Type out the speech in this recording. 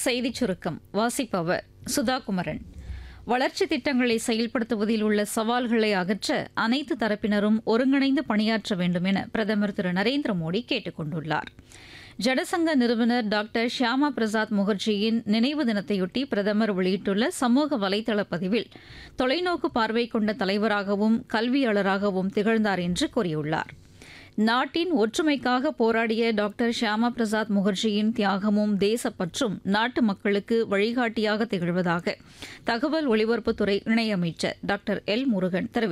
செய்திச் சுருக்கம் வாசிப்பவர் சுதாகுமரன் வளர்ச்சி திட்டங்களை செயல்படுத்துவதில் உள்ள சவால்களை அகற்ற அனைத்து தரப்பினரும் ஒருங்கிணைந்து பணியாற்ற வேண்டும் என பிரதமர் திரு நரேந்திர மோடி கேட்டுக் கொண்டுள்ளார் ஜனசங்க நிறுவனர் டாக்டர் ஷியாமா பிரசாத் முகர்ஜியின் நினைவு தினத்தையொட்டி பிரதமர் வெளியிட்டுள்ள சமூக வலைதள பதிவில் தொலைநோக்கு பார்வை கொண்ட தலைவராகவும் கல்வியாளராகவும் திகழ்ந்தார் என்று கூறியுள்ளார் நாட்டின் ஒற்றுமைக்காக போராடிய டாக்டர் ஷியாமா பிரசாத் முகர்ஜியின் தியாகமும் தேசப்பற்றும் நாட்டு மக்களுக்கு வழிகாட்டியாக திகழ்வதாக தகவல் ஒலிபரப்புத்துறை இணையமைச்சர் டாக்டர் எல் முருகன் தெரிவித்துள்ளார்